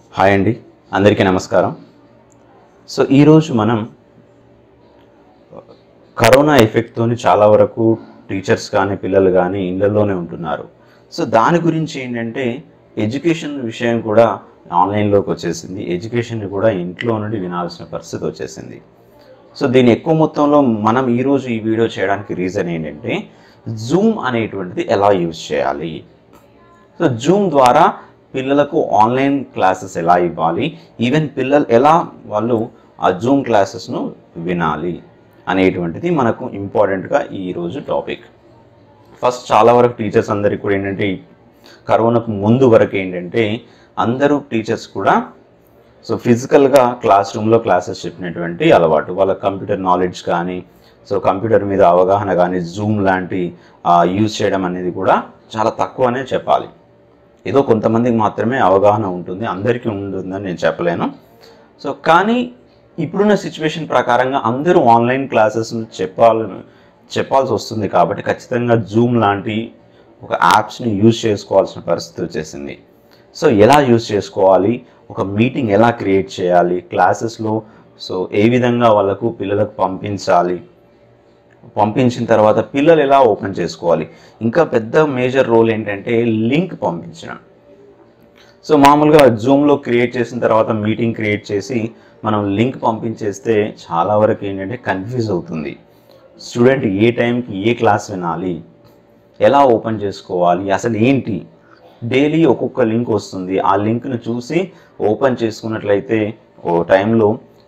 hi అండి అందరికీ నమస్కారం సో ఈరోజు మనం కరోనా ఎఫెక్ట్తోని చాలా వరకు టీచర్స్ కానీ పిల్లలు కానీ ఇళ్ళల్లోనే ఉంటున్నారు సో దాని గురించి ఏంటంటే ఎడ్యుకేషన్ విషయం కూడా ఆన్లైన్లోకి వచ్చేసింది ఎడ్యుకేషన్ కూడా ఇంట్లో నుండి వినాల్సిన పరిస్థితి వచ్చేసింది సో దీని ఎక్కువ మొత్తంలో మనం ఈరోజు ఈ వీడియో చేయడానికి రీజన్ ఏంటంటే జూమ్ అనేటువంటిది ఎలా యూజ్ చేయాలి సో జూమ్ ద్వారా పిల్లలకు ఆన్లైన్ క్లాసెస్ ఎలా ఇవ్వాలి ఈవెన్ పిల్లలు ఎలా వాళ్ళు ఆ జూమ్ క్లాసెస్ను వినాలి అనేటువంటిది మనకు ఇంపార్టెంట్గా ఈరోజు టాపిక్ ఫస్ట్ చాలా వరకు టీచర్స్ అందరికీ కూడా ఏంటంటే ఈ కరోనాకు ముందు వరకు ఏంటంటే అందరూ టీచర్స్ కూడా సో ఫిజికల్గా క్లాస్ రూమ్లో క్లాసెస్ చెప్పినటువంటి అలవాటు వాళ్ళ కంప్యూటర్ నాలెడ్జ్ కానీ సో కంప్యూటర్ మీద అవగాహన కానీ జూమ్ లాంటి యూజ్ చేయడం అనేది కూడా చాలా తక్కువనే చెప్పాలి ఏదో కొంతమందికి మాత్రమే అవగాహన ఉంటుంది అందరికీ ఉంటుందని నేను చెప్పలేను సో కానీ ఇప్పుడున్న సిచ్యువేషన్ ప్రకారంగా అందరూ ఆన్లైన్ క్లాసెస్ చెప్పాలి చెప్పాల్సి వస్తుంది కాబట్టి ఖచ్చితంగా జూమ్ లాంటి ఒక యాప్స్ని యూజ్ చేసుకోవాల్సిన పరిస్థితి వచ్చేసింది సో ఎలా యూజ్ చేసుకోవాలి ఒక మీటింగ్ ఎలా క్రియేట్ చేయాలి క్లాసెస్లో సో ఏ విధంగా వాళ్ళకు పిల్లలకు పంపించాలి పంపించిన తర్వాత పిల్లలు ఎలా ఓపెన్ చేసుకోవాలి ఇంకా పెద్ద మేజర్ రోల్ ఏంటంటే లింక్ పంపించడం సో మామూలుగా జూమ్లో క్రియేట్ చేసిన తర్వాత మీటింగ్ క్రియేట్ చేసి మనం లింక్ పంపించేస్తే చాలా వరకు ఏంటంటే కన్ఫ్యూజ్ అవుతుంది స్టూడెంట్ ఏ టైంకి ఏ క్లాస్ వినాలి ఎలా ఓపెన్ చేసుకోవాలి అసలు ఏంటి డైలీ ఒక్కొక్క లింక్ వస్తుంది ఆ లింక్ను చూసి ఓపెన్ చేసుకున్నట్లయితే ఓ టైంలో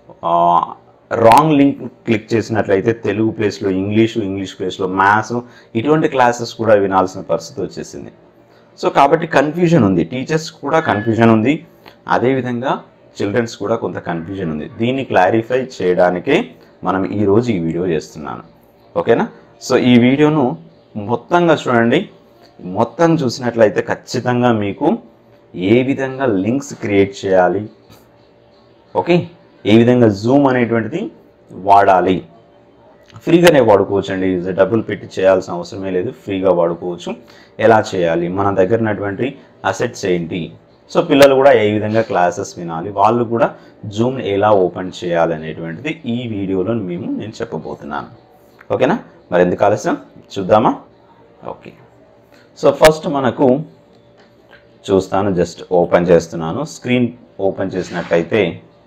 రాంగ్ లింక్ క్లిక్ చేసినట్లయితే తెలుగు ప్లేస్లో ఇంగ్లీషు ఇంగ్లీష్ ప్లేస్లో మ్యాథ్స్ ఇటువంటి క్లాసెస్ కూడా వినాల్సిన పరిస్థితి వచ్చేసింది సో కాబట్టి కన్ఫ్యూజన్ ఉంది టీచర్స్ కూడా కన్ఫ్యూజన్ ఉంది అదేవిధంగా చిల్డ్రన్స్ కూడా కొంత కన్ఫ్యూజన్ ఉంది దీన్ని క్లారిఫై చేయడానికే మనం ఈరోజు ఈ వీడియో చేస్తున్నాను ఓకేనా సో ఈ వీడియోను మొత్తంగా చూడండి మొత్తం చూసినట్లయితే ఖచ్చితంగా మీకు ఏ విధంగా లింక్స్ క్రియేట్ చేయాలి ఓకే ఏ విధంగా జూమ్ అనేటువంటిది వాడాలి ఫ్రీగానే వాడుకోవచ్చు అండి డబ్బులు పెట్టి చేయాల్సిన అవసరమే లేదు ఫ్రీగా వాడుకోవచ్చు ఎలా చేయాలి మన దగ్గర ఉన్నటువంటి అసెట్స్ ఏంటి సో పిల్లలు కూడా ఏ విధంగా క్లాసెస్ వినాలి వాళ్ళు కూడా జూమ్ ఎలా ఓపెన్ చేయాలి అనేటువంటిది ఈ వీడియోలో మేము నేను చెప్పబోతున్నాను ఓకేనా మరి ఎందుకు ఆలస్యం చూద్దామా ఓకే సో ఫస్ట్ మనకు చూస్తాను జస్ట్ ఓపెన్ చేస్తున్నాను స్క్రీన్ ఓపెన్ చేసినట్లయితే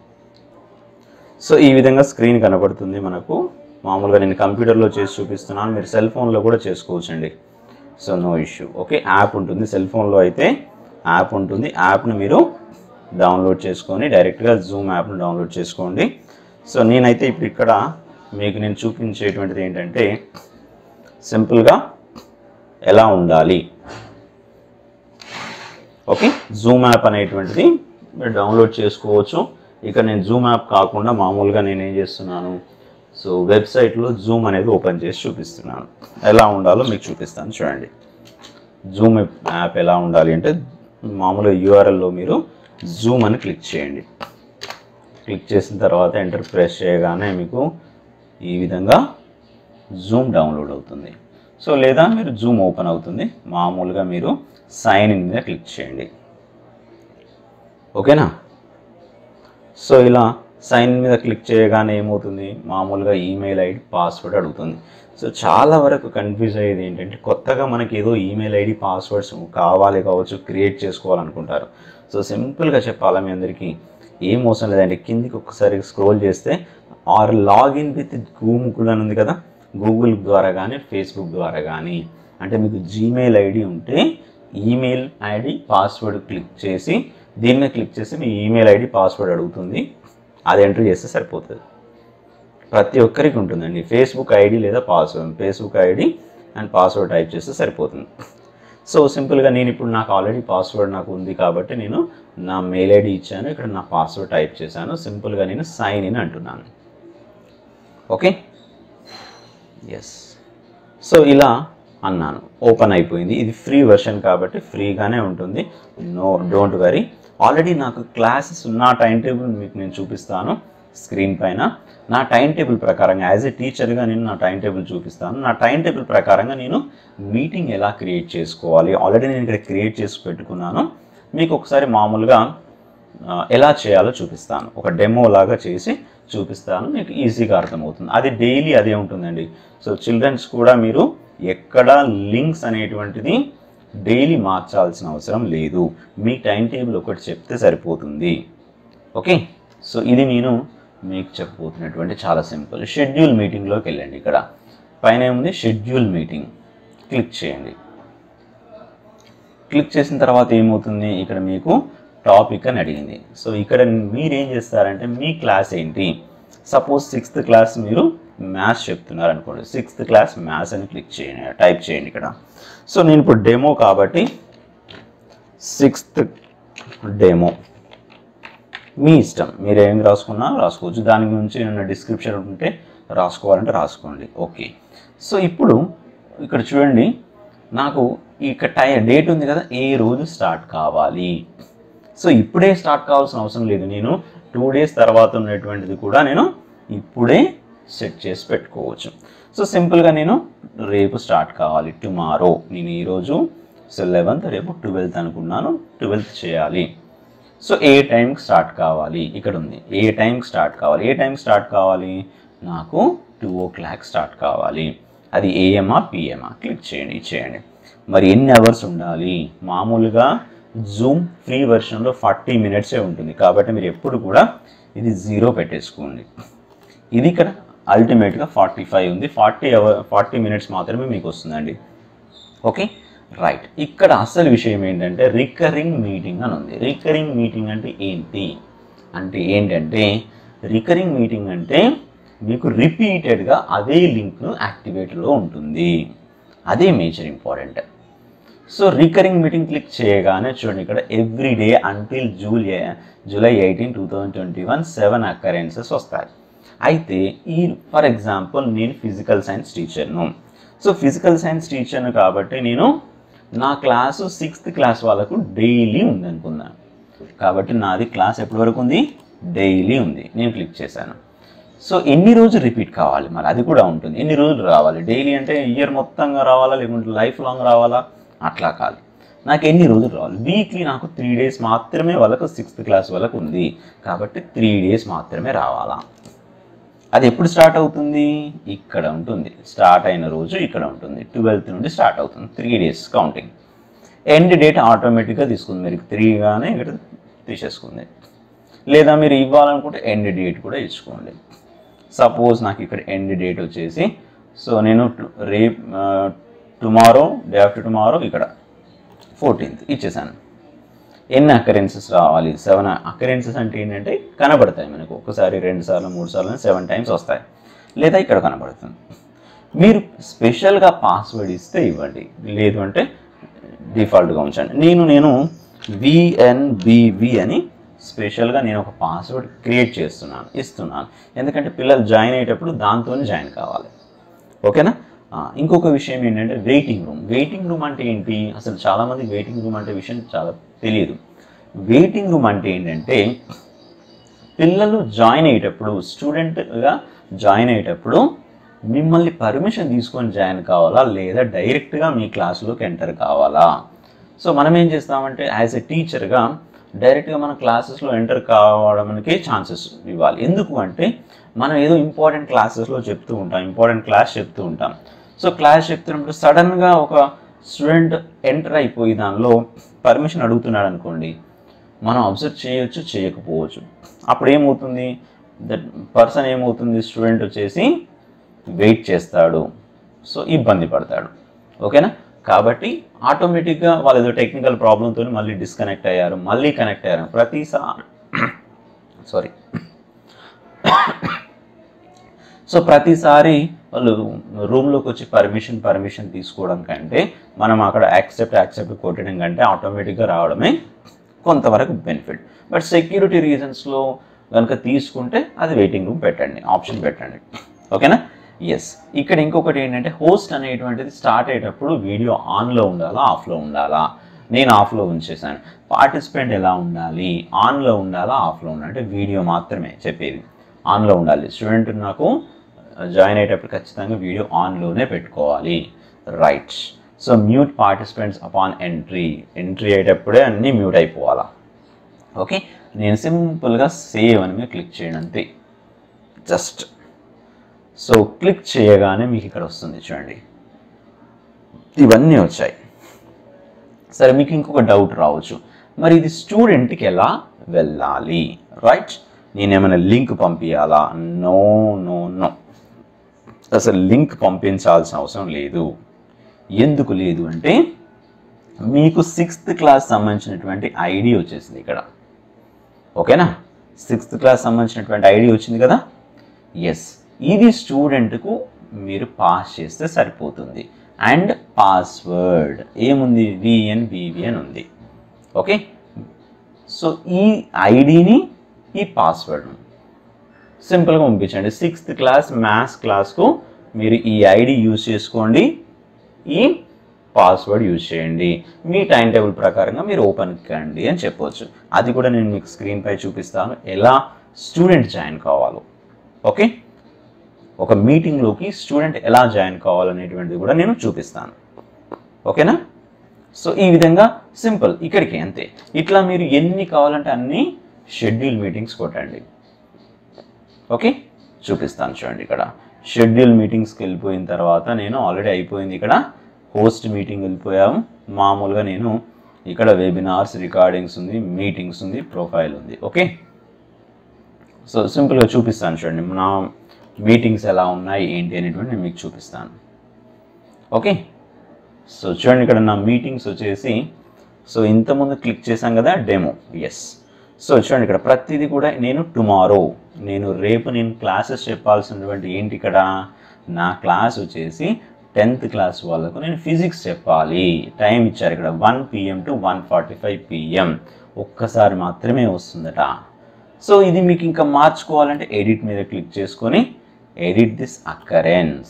సో ఈ విధంగా స్క్రీన్ కనబడుతుంది మనకు మామూలుగా నేను కంప్యూటర్లో చేసి చూపిస్తున్నాను మీరు సెల్ ఫోన్లో కూడా చేసుకోవచ్చండి so no issue okay app ఉంటుంది సెల్ ఫోన్లో అయితే యాప్ ఉంటుంది యాప్ని మీరు డౌన్లోడ్ చేసుకొని డైరెక్ట్గా జూమ్ యాప్ను డౌన్లోడ్ చేసుకోండి సో నేనైతే ఇప్పుడు ఇక్కడ మీకు నేను చూపించేటువంటిది ఏంటంటే సింపుల్గా ఎలా ఉండాలి ఓకే జూమ్ యాప్ అనేటువంటిది మీరు డౌన్లోడ్ చేసుకోవచ్చు ఇక నేను జూమ్ యాప్ కాకుండా మామూలుగా నేను ఏం చేస్తున్నాను సో వెబ్సైట్లో జూమ్ అనేది ఓపెన్ చేసి చూపిస్తున్నాను ఎలా ఉండాలో మీకు చూపిస్తాను చూడండి జూమ్ యాప్ ఎలా ఉండాలి అంటే మామూలుగా యూఆర్ఎల్లో మీరు జూమ్ అని క్లిక్ చేయండి క్లిక్ చేసిన తర్వాత ఎంటర్ ప్రెస్ చేయగానే మీకు ఈ విధంగా జూమ్ డౌన్లోడ్ అవుతుంది సో లేదా మీరు జూమ్ ఓపెన్ అవుతుంది మామూలుగా మీరు సైన్ ఇన్ మీద క్లిక్ చేయండి ఓకేనా సో ఇలా సైన్ మీద క్లిక్ చేయగానే ఏమవుతుంది మామూలుగా ఈమెయిల్ ఐడి పాస్వర్డ్ అడుగుతుంది సో చాలా వరకు కన్ఫ్యూజ్ అయ్యేది ఏంటంటే కొత్తగా మనకి ఏదో ఈమెయిల్ ఐడి పాస్వర్డ్స్ కావాలి కావచ్చు క్రియేట్ చేసుకోవాలనుకుంటారు సో సింపుల్గా చెప్పాలా మీ అందరికీ ఏం అవసరం లేదండి కిందికి ఒక్కసారి స్క్రోల్ చేస్తే ఆర్ లాగిన్ విత్ గూగుల్ అని ఉంది కదా గూగుల్ ద్వారా కానీ ఫేస్బుక్ ద్వారా కానీ అంటే మీకు జీమెయిల్ ఐడి ఉంటే ఈమెయిల్ ఐడి పాస్వర్డ్ క్లిక్ చేసి దీని మీద క్లిక్ చేసి మీ ఈమెయిల్ ఐడి పాస్వర్డ్ అడుగుతుంది అది ఎంటర్ చేస్తే సరిపోతుంది ప్రతి ఒక్కరికి ఉంటుందండి ఫేస్బుక్ ఐడి లేదా password Facebook ID and password type చేస్తే సరిపోతుంది సో సింపుల్గా నేను ఇప్పుడు నాకు ఆల్రెడీ పాస్వర్డ్ నాకు ఉంది కాబట్టి నేను నా మెయిల్ ఐడి ఇచ్చాను ఇక్కడ నా పాస్వర్డ్ టైప్ చేశాను సింపుల్గా నేను సైన్ ఇన్ అంటున్నాను ఓకే ఎస్ సో ఇలా అన్నాను ఓపెన్ అయిపోయింది ఇది ఫ్రీ వెర్షన్ కాబట్టి ఫ్రీగానే ఉంటుంది నో డోంట్ వరీ ఆల్రెడీ నాకు క్లాసెస్ నా టైం టేబుల్ మీకు నేను చూపిస్తాను స్క్రీన్ పైన నా టైం టేబుల్ ప్రకారంగా యాజ్ ఎ టీచర్గా నేను నా టైం టేబుల్ చూపిస్తాను నా టైం టేబుల్ ప్రకారంగా నేను మీటింగ్ ఎలా క్రియేట్ చేసుకోవాలి ఆల్రెడీ నేను ఇక్కడ క్రియేట్ చేసి పెట్టుకున్నాను మీకు ఒకసారి మామూలుగా ఆ, ఎలా చేయాలో చూపిస్తాను ఒక డెమో లాగా చేసి చూపిస్తాను మీకు ఈజీగా అర్థమవుతుంది అది డైలీ అదే ఉంటుందండి సో చిల్డ్రన్స్ కూడా మీరు ఎక్కడ లింక్స్ అనేటువంటిది డైలీ మార్చాల్సిన అవసరం లేదు మీ టైం టేబుల్ ఒకటి చెప్తే సరిపోతుంది ఓకే సో ఇది నేను మీకు చెప్పబోతున్నటువంటి చాలా సింపుల్ షెడ్యూల్ మీటింగ్లోకి వెళ్ళండి ఇక్కడ పైన ఏముంది షెడ్యూల్ మీటింగ్ క్లిక్ చేయండి క్లిక్ చేసిన తర్వాత ఏమవుతుంది ఇక్కడ మీకు టాపిక్ అని అడిగింది సో ఇక్కడ మీరు ఏం చేస్తారంటే మీ క్లాస్ ఏంటి సపోజ్ సిక్స్త్ క్లాస్ మీరు మ్యాథ్స్ చెప్తున్నారు అనుకోండి సిక్స్త్ క్లాస్ మ్యాథ్స్ అని క్లిక్ చేయండి టైప్ చేయండి ఇక్కడ సో నేను ఇప్పుడు డెమో కాబట్టి సిక్స్త్ డెమో మీ ఇష్టం మీరు ఏం రాసుకున్నా రాసుకోవచ్చు దాని గురించి ఏమైనా డిస్క్రిప్షన్ ఉంటే రాసుకోవాలంటే రాసుకోండి ఓకే సో ఇప్పుడు ఇక్కడ చూడండి నాకు ఇక టై డేట్ ఉంది కదా ఏ రోజు స్టార్ట్ కావాలి సో ఇప్పుడే స్టార్ట్ కావాల్సిన అవసరం లేదు నేను టూ డేస్ తర్వాత ఉన్నటువంటిది కూడా నేను ఇప్పుడే సెట్ చేసి పెట్టుకోవచ్చు సో సింపుల్గా నేను రేపు స్టార్ట్ కావాలి టుమారో నేను ఈరోజు సో లెవెన్త్ రేపు ట్వెల్త్ అనుకున్నాను ట్వెల్త్ చేయాలి సో ఏ టైంకి స్టార్ట్ కావాలి ఇక్కడ ఉంది ఏ టైంకి స్టార్ట్ కావాలి ఏ టైంకి స్టార్ట్ కావాలి నాకు టూ ఓ క్లాక్ స్టార్ట్ కావాలి అది ఏఎంఆ పిఎంఆ క్లిక్ చేయండి ఇచ్చేయండి మరి ఎన్ని అవర్స్ ఉండాలి మామూలుగా జూమ్ ఫ్రీ వెర్షన్లో ఫార్టీ మినిట్సే ఉంటుంది కాబట్టి మీరు ఎప్పుడు కూడా ఇది జీరో పెట్టేసుకోండి ఇది ఇక్కడ అల్టిమేట్గా ఫార్టీ ఫైవ్ ఉంది ఫార్టీ అవర్ ఫార్టీ మినిట్స్ మాత్రమే మీకు వస్తుందండి ఓకే రైట్ ఇక్కడ అసలు విషయం ఏంటంటే రికరింగ్ మీటింగ్ అని ఉంది రికరింగ్ మీటింగ్ అంటే ఏంటి అంటే ఏంటంటే రికరింగ్ మీటింగ్ అంటే మీకు రిపీటెడ్గా అదే లింక్ యాక్టివేట్లో ఉంటుంది అదే major important so recurring meeting click చేయగానే చూడండి ఇక్కడ every day until July July eighteen two thousand twenty one seven occurrences వస్తాయి అయితే ఈ ఫర్ ఎగ్జాంపుల్ నేను ఫిజికల్ సైన్స్ టీచర్ను సో ఫిజికల్ సైన్స్ టీచర్ను కాబట్టి నేను నా క్లాసు సిక్స్త్ క్లాస్ వాళ్ళకు డైలీ ఉంది అనుకుందాను కాబట్టి నాది క్లాస్ ఎప్పటి వరకు ఉంది డైలీ ఉంది నేను క్లిక్ చేశాను సో ఎన్ని రోజులు రిపీట్ కావాలి మరి అది కూడా ఉంటుంది ఎన్ని రోజులు రావాలి డైలీ అంటే ఇయర్ మొత్తంగా రావాలా లేకుంటే లైఫ్ లాంగ్ రావాలా అట్లా కాదు నాకు ఎన్ని రోజులు రావాలి వీక్లీ నాకు త్రీ డేస్ మాత్రమే వాళ్ళకు సిక్స్త్ క్లాస్ వాళ్ళకు ఉంది కాబట్టి త్రీ డేస్ మాత్రమే రావాలా అది ఎప్పుడు స్టార్ట్ అవుతుంది ఇక్కడ ఉంటుంది స్టార్ట్ అయిన రోజు ఇక్కడ ఉంటుంది ట్వెల్త్ నుండి స్టార్ట్ అవుతుంది three days counting end date ఆటోమేటిక్గా తీసుకుంది మీరు త్రీ కానీ ఇక్కడ తీసేసుకుంది లేదా మీరు ఇవ్వాలనుకుంటే ఎండ్ డేట్ కూడా ఇచ్చుకోండి సపోజ్ నాకు ఇక్కడ ఎండ్ డేట్ వచ్చేసి సో నేను టు- రేప్ టుమారో డే ఆఫ్టర్ టుమారో ఇక్కడ ఫోర్టీన్త్ ఇచ్చేసాను ఎన్ని అకరెన్సెస్ రావాలి సెవెన్ అకరెన్సెస్ అంటే ఏంటంటే కనబడతాయి మనకు ఒక్కసారి రెండు సార్లు మూడు సార్లు సెవెన్ టైమ్స్ వస్తాయి లేదా ఇక్కడ కనబడుతుంది మీరు స్పెషల్గా పాస్వర్డ్ ఇస్తే ఇవ్వండి లేదు అంటే డిఫాల్ట్గా ఉంచండి నేను నేను విఎన్బివి అని స్పెషల్గా నేను ఒక పాస్వర్డ్ క్రియేట్ చేస్తున్నాను ఇస్తున్నాను ఎందుకంటే పిల్లలు జాయిన్ అయ్యేటప్పుడు దాంతోనే జాయిన్ కావాలి ఓకేనా ఆ, ఇంకొక విషయం ఏంటంటే వెయిటింగ్ రూమ్ వెయిటింగ్ రూమ్ అంటే ఏంటి అసలు చాలామందికి వెయిటింగ్ రూమ్ అంటే విషయం చాలా తెలియదు వెయిటింగ్ రూమ్ అంటే ఏంటంటే పిల్లలు జాయిన్ అయ్యేటప్పుడు స్టూడెంట్గా జాయిన్ అయ్యేటప్పుడు మిమ్మల్ని పర్మిషన్ తీసుకొని జాయిన్ కావాలా లేదా డైరెక్ట్గా మీ క్లాస్లోకి ఎంటర్ కావాలా సో మనం ఏం చేస్తామంటే యాజ్ ఎ టీచర్గా డైరెక్ట్గా మన క్లాసెస్లో ఎంటర్ కావడానికి ఛాన్సెస్ ఇవ్వాలి ఎందుకు అంటే మనం ఏదో ఇంపార్టెంట్ క్లాసెస్లో చెప్తూ ఉంటాం ఇంపార్టెంట్ క్లాస్ చెప్తూ ఉంటాం సో క్లాస్ చెప్తున్నప్పుడు సడన్గా ఒక స్టూడెంట్ ఎంటర్ అయిపోయి దానిలో పర్మిషన్ అడుగుతున్నాడు అనుకోండి మనం అబ్జర్వ్ చేయొచ్చు చేయకపోవచ్చు అప్పుడు ఏమవుతుంది దట్ పర్సన్ ఏమవుతుంది స్టూడెంట్ వచ్చేసి వెయిట్ చేస్తాడు సో ఇబ్బంది పడతాడు ఓకేనా కాబట్టి ఆటోమేటిక్గా వాళ్ళు ఏదో టెక్నికల్ ప్రాబ్లంతో మళ్ళీ డిస్కనెక్ట్ అయ్యారు మళ్ళీ కనెక్ట్ అయ్యారు ప్రతిసారి సారీ సో ప్రతిసారి వాళ్ళు రూమ్లోకి వచ్చి పర్మిషన్ పర్మిషన్ తీసుకోవడం కంటే మనం అక్కడ యాక్సెప్ట్ యాక్సెప్ట్ కొట్టడం కంటే ఆటోమేటిక్గా రావడమే కొంతవరకు బెనిఫిట్ బట్ సెక్యూరిటీ రీజన్స్లో కనుక తీసుకుంటే అది వెయిటింగ్ రూమ్ పెట్టండి ఆప్షన్ పెట్టండి ఓకేనా ఎస్ ఇక్కడ ఇంకొకటి ఏంటంటే హోస్ట్ అనేటువంటిది స్టార్ట్ అయ్యేటప్పుడు వీడియో ఆన్లో ఉండాలా ఆఫ్లో ఉండాలా నేను ఆఫ్లో ఉంచేసాను పార్టిసిపెంట్ ఎలా ఉండాలి ఆన్లో ఉండాలా ఆఫ్లో ఉండాలి అంటే వీడియో మాత్రమే చెప్పేది ఆన్లో ఉండాలి స్టూడెంట్ నాకు జాయిన్ అయ్యేటప్పుడు ఖచ్చితంగా వీడియో ఆన్లోనే పెట్టుకోవాలి right so mute participants upon entry entry అయ్యేటప్పుడే అన్నీ మ్యూట్ అయిపోవాలా ఓకే నేను సింపుల్గా సేవ్ అని మీద క్లిక్ చేయండి అంతే జస్ట్ సో క్లిక్ చేయగానే మీకు ఇక్కడ వస్తుంది చూడండి ఇవన్నీ వచ్చాయి సరే మీకు ఇంకొక డౌట్ రావచ్చు మరి ఇది స్టూడెంట్కి ఎలా వెళ్ళాలి రైట్ నేను ఏమైనా లింక్ పంపించాలా నో నో నో అసలు లింక్ పంపించాల్సిన అవసరం లేదు ఎందుకు లేదు అంటే మీకు సిక్స్త్ క్లాస్ సంబంధించినటువంటి ఐడి వచ్చేసింది ఇక్కడ ఓకేనా సిక్స్త్ క్లాస్ సంబంధించినటువంటి ఐడి వచ్చింది కదా ఎస్ ఇది స్టూడెంట్కు మీరు పాస్ చేస్తే సరిపోతుంది అండ్ పాస్వర్డ్ ఏముంది విఎన్ వివిఎన్ ఉంది ఓకే సో ఈ ఐడిని ఈ పాస్వర్డ్ సింపుల్గా పంపించండి సిక్స్త్ క్లాస్ మ్యాథ్స్ క్లాస్కు మీరు ఈ ఐడి యూజ్ చేసుకోండి ఈ పాస్వర్డ్ యూజ్ చేయండి మీ టైం టేబుల్ ప్రకారంగా మీరు ఓపెన్ కండి అని చెప్పవచ్చు అది కూడా నేను మీకు స్క్రీన్ పై చూపిస్తాను ఎలా స్టూడెంట్ జాయిన్ కావాలో ఓకే ఒక మీటింగ్లోకి స్టూడెంట్ ఎలా జాయిన్ కావాలనేటువంటిది కూడా నేను చూపిస్తాను ఓకేనా సో ఈ విధంగా సింపుల్ ఇక్కడికి అంతే ఇట్లా మీరు ఎన్ని కావాలంటే అన్ని షెడ్యూల్ మీటింగ్స్ కొట్టండి ఓకే చూపిస్తాను చూడండి ఇక్కడ షెడ్యూల్ మీటింగ్స్కి వెళ్ళిపోయిన తర్వాత నేను ఆల్రెడీ అయిపోయింది ఇక్కడ హోస్ట్ మీటింగ్ వెళ్ళిపోయాము మామూలుగా నేను ఇక్కడ వెబినార్స్ రికార్డింగ్స్ ఉంది మీటింగ్స్ ఉంది ప్రొఫైల్ ఉంది ఓకే సో సింపుల్గా చూపిస్తాను చూడండి నా మీటింగ్స్ ఎలా ఉన్నాయి ఏంటి అనేటువంటి నేను మీకు చూపిస్తాను ఓకే సో చూడండి ఇక్కడ నా మీటింగ్స్ వచ్చేసి సో ఇంతకుముందు క్లిక్ చేశాం కదా డెమో ఎస్ సో చూడండి ఇక్కడ ప్రతిదీ కూడా నేను టుమారో నేను రేపు నేను క్లాసెస్ చెప్పాల్సినటువంటి ఏంటి ఇక్కడ నా క్లాస్ వచ్చేసి టెన్త్ క్లాస్ వాళ్ళకు నేను ఫిజిక్స్ చెప్పాలి టైం ఇచ్చారు ఇక్కడ one PM to one forty five PM ఒక్కసారి మాత్రమే వస్తుందట సో ఇది మీకు ఇంకా మార్చుకోవాలంటే ఎడిట్ మీద క్లిక్ చేసుకొని ఎడిట్ దిస్ అకరెన్స్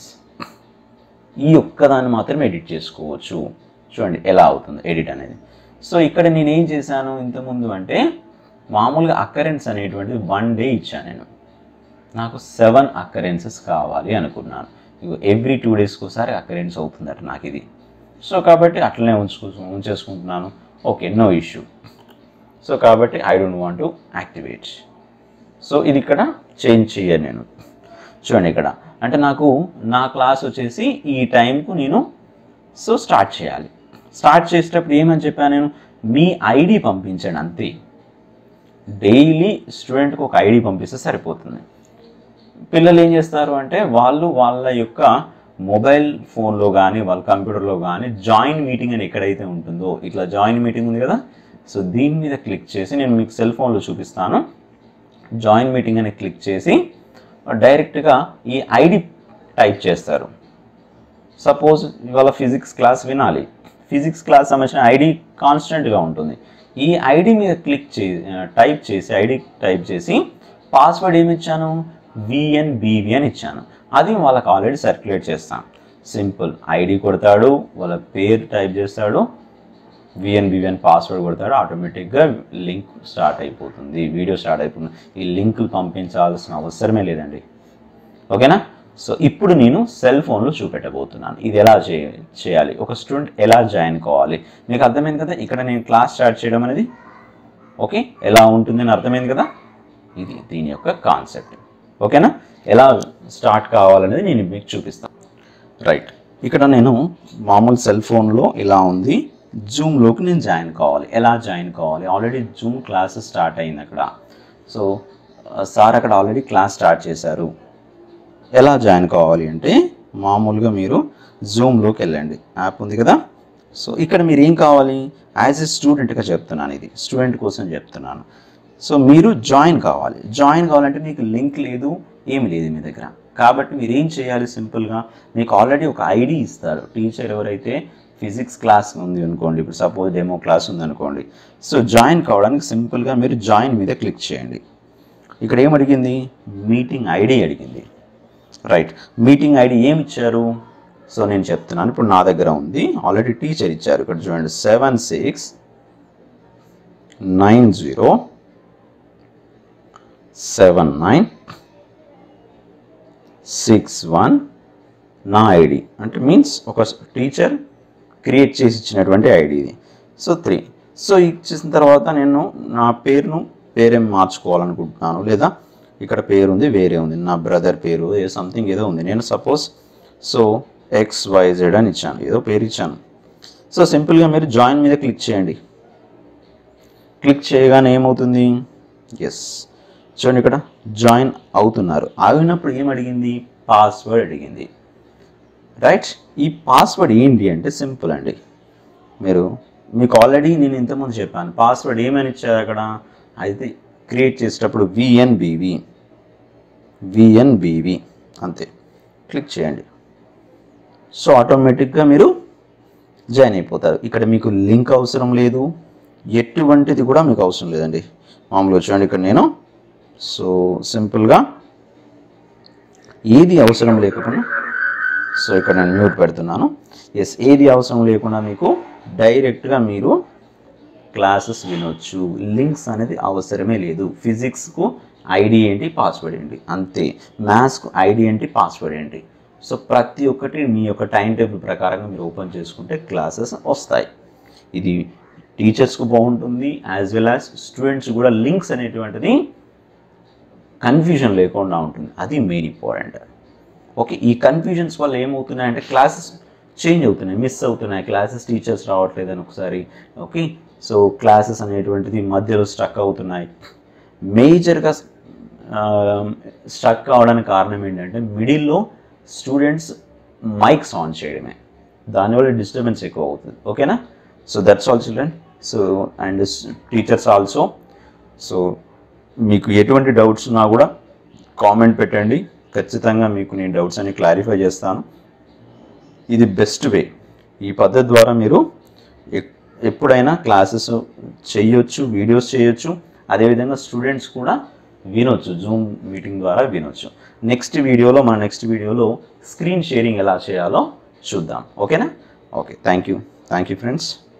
ఈ ఒక్కదాన్ని మాత్రం ఎడిట్ చేసుకోవచ్చు చూడండి ఎలా అవుతుంది ఎడిట్ అనేది సో ఇక్కడ నేను ఏం చేశాను ఇంతకుముందు అంటే మామూలుగా అకరెన్స్ అనేటువంటిది వన్ డే ఇచ్చాను నేను నాకు సెవెన్ అకరెన్సెస్ కావాలి అనుకున్నాను ఇగో ఎవ్రీ టూ డేస్కి ఒకసారి అకరెన్స్ అవుతుందట నాకు ఇది సో కాబట్టి అట్లనే ఉంచుకు ఉంచేసుకుంటున్నాను ఓకే నో ఇష్యూ సో కాబట్టి I don't want to activate so ఇది ఇక్కడ చేంజ్ చేయను నేను చూడండి ఇక్కడ అంటే నాకు నా క్లాస్ వచ్చేసి ఈ టైంకు నేను సో స్టార్ట్ చేయాలి స్టార్ట్ చేసేటప్పుడు ఏమని చెప్పాను నేను మీ ఐడి పంపించండి అంతే డైలీ స్టూడెంట్కి ఒక ఐడి పంపిస్తే సరిపోతుంది పిల్లలు ఏం చేస్తారు అంటే వాళ్ళు వాళ్ళ యొక్క మొబైల్ ఫోన్లో కానీ వాళ్ళ కంప్యూటర్లో కానీ జాయిన్ మీటింగ్ అని ఎక్కడైతే ఉంటుందో ఇట్లా జాయిన్ మీటింగ్ ఉంది కదా సో దీని మీద క్లిక్ చేసి నేను మీకు సెల్ ఫోన్లో చూపిస్తాను జాయిన్ మీటింగ్ అని క్లిక్ చేసి డైరెక్ట్గా ఈ ఐడి టైప్ చేస్తారు సపోజ్ ఇవాళ ఫిజిక్స్ క్లాస్ వినాలి ఫిజిక్స్ క్లాస్ సంబంధించిన ఐడి కాన్స్టెంట్గా ఉంటుంది ఈ ఐడి మీద క్లిక్ చే టైప్ చేసి ఐడి టైప్ చేసి పాస్వర్డ్ ఏమి ఇచ్చాను విఎన్ బీవి అని ఇచ్చాను అది వాళ్ళకి ఆల్రెడీ సర్క్యులేట్ చేస్తాను సింపుల్ ఐడి కొడతాడు వాళ్ళ పేరు టైప్ చేస్తాడు విఎన్ వివిఎన్ పాస్వర్డ్ కొడతాడు ఆటోమేటిక్గా లింక్ స్టార్ట్ అయిపోతుంది వీడియో స్టార్ట్ అయిపోతుంది ఈ లింకులు పంపించాల్సిన అవసరమే లేదండి ఓకేనా సో ఇప్పుడు నేను సెల్ ఫోన్లో చూపెట్టబోతున్నాను ఇది ఎలా చే చేయాలి ఒక స్టూడెంట్ ఎలా జాయిన్ కావాలి మీకు అర్థమైంది కదా ఇక్కడ నేను క్లాస్ స్టార్ట్ చేయడం అనేది ఓకే ఎలా ఉంటుందని అర్థమైంది కదా ఇది దీని యొక్క కాన్సెప్ట్ ఓకేనా ఎలా స్టార్ట్ కావాలనేది నేను మీకు చూపిస్తాను రైట్ ఇక్కడ నేను మామూలు సెల్ ఫోన్లో ఇలా ఉంది జూమ్లోకి నేను జాయిన్ కావాలి ఎలా జాయిన్ కావాలి ఆల్రెడీ జూమ్ క్లాస్ స్టార్ట్ అయింది అక్కడ సో సార్ అక్కడ ఆల్రెడీ క్లాస్ స్టార్ట్ చేశారు ఎలా జాయిన్ కావాలి అంటే మామూలుగా మీరు జూమ్లోకి వెళ్ళండి యాప్ ఉంది కదా సో ఇక్కడ మీరు ఏం కావాలి యాజ్ ఎ స్టూడెంట్గా చెప్తున్నాను ఇది స్టూడెంట్ కోసం చెప్తున్నాను సో మీరు జాయిన్ కావాలి జాయిన్ కావాలంటే మీకు లింక్ లేదు ఏమి లేదు మీ దగ్గర కాబట్టి మీరు ఏం చేయాలి సింపుల్గా మీకు ఆల్రెడీ ఒక ఐడి ఇస్తారు టీచర్ ఎవరైతే ఫిజిక్స్ క్లాస్ ఉంది అనుకోండి ఇప్పుడు సపోజ్ డెమో క్లాస్ ఉంది అనుకోండి సో జాయిన్ కావడానికి సింపుల్గా మీరు జాయిన్ మీద క్లిక్ చేయండి ఇక్కడ ఏం అడిగింది మీటింగ్ ఐడి అడిగింది రైట్ మీటింగ్ ఐడి ఏమి ఇచ్చారు సో నేను చెప్తున్నాను ఇప్పుడు నా దగ్గర ఉంది ఆల్రెడీ టీచర్ ఇచ్చారు ఇక్కడ చూడండి seven six nine zero seven nine six one నా ఐడి అంటే మీన్స్ ఒక టీచర్ క్రియేట్ చేసి ఇచ్చినటువంటి ఐడి ఇది సో త్రీ సో ఇచ్చేసిన తర్వాత నేను నా పేరును పేరేం మార్చుకోవాలనుకుంటున్నాను లేదా ఇక్కడ పేరు ఉంది వేరే ఉంది నా బ్రదర్ పేరు ఏ సంథింగ్ ఏదో ఉంది నేను సపోజ్ సో ఎక్స్ వైజెడ్ అని ఇచ్చాను ఏదో పేరు ఇచ్చాను సో సింపుల్గా మీరు జాయిన్ మీద క్లిక్ చేయండి క్లిక్ చేయగానే ఏమవుతుంది ఎస్ చూడండి ఇక్కడ జాయిన్ అవుతున్నారు ఆగినప్పుడు ఏం అడిగింది పాస్వర్డ్ అడిగింది రైట్ ఈ పాస్వర్డ్ ఏంటి అంటే సింపుల్ అండి మీరు మీకు ఆల్రెడీ నేను ఇంతకుముందు చెప్పాను పాస్వర్డ్ ఏమని ఇచ్చారు అక్కడ అయితే క్రియేట్ చేసేటప్పుడు విఎన్బివి విఎన్బివి అంతే క్లిక్ చేయండి సో ఆటోమేటిక్గా మీరు జాయిన్ అయిపోతారు ఇక్కడ మీకు లింక్ అవసరం లేదు ఎటువంటిది కూడా మీకు అవసరం లేదండి మామూలుగా చూడండి ఇక్కడ నేను సో సింపుల్గా ఏది అవసరం లేకుండా సో ఇక్కడ నేను మ్యూట్ పెడుతున్నాను ఎస్ ఏది అవసరం లేకుండా మీకు డైరెక్ట్గా మీరు క్లాసెస్ వినొచ్చు లింక్స్ అనేది అవసరమే లేదు ఫిజిక్స్కు ఐడి ఏంటి పాస్వర్డ్ ఏంటి అంతే మ్యాథ్స్కు ఐడి ఏంటి పాస్వర్డ్ ఏంటి సో ప్రతి ఒక్కటి మీ యొక్క టైం టేబుల్ ప్రకారంగా మీరు ఓపెన్ చేసుకుంటే క్లాసెస్ వస్తాయి ఇది టీచర్స్కు బాగుంటుంది యాజ్ వెల్ యాజ్ స్టూడెంట్స్ కూడా లింక్స్ అనేటువంటిది కన్ఫ్యూజన్ లేకుండా ఉంటుంది అది మెయిన్ ఇంపార్టెంట్ ఓకే ఈ కన్ఫ్యూజన్స్ వల్ల ఏమవుతున్నాయంటే క్లాసెస్ చేంజ్ అవుతున్నాయి మిస్ అవుతున్నాయి క్లాసెస్ టీచర్స్ రావట్లేదని ఒకసారి ఓకే సో క్లాసెస్ అనేటువంటిది మధ్యలో స్టక్ అవుతున్నాయి మేజర్గా స్టక్ అవడానికి కారణం ఏంటంటే మిడిల్లో స్టూడెంట్స్ మైక్స్ ఆన్ చేయడమే దానివల్ల డిస్టర్బెన్స్ ఎక్కువ అవుతుంది ఓకేనా so that's all children so and teachers also so మీకు ఎటువంటి డౌట్స్ ఉన్నా కూడా కామెంట్ పెట్టండి ఖచ్చితంగా మీకు నేను డౌట్స్ అన్ని క్లారిఫై చేస్తాను ఇది బెస్ట్ వే ఈ పద్ధతి ద్వారా మీరు ఎక్- ఎప్పుడైనా క్లాసెస్ చేయొచ్చు వీడియోస్ చేయొచ్చు అదేవిధంగా స్టూడెంట్స్ కూడా వినొచ్చు జూమ్ మీటింగ్ ద్వారా వినొచ్చు నెక్స్ట్ వీడియోలో మన నెక్స్ట్ వీడియోలో స్క్రీన్ షేరింగ్ ఎలా చేయాలో చూద్దాం ఓకేనా okay thank you thank you friends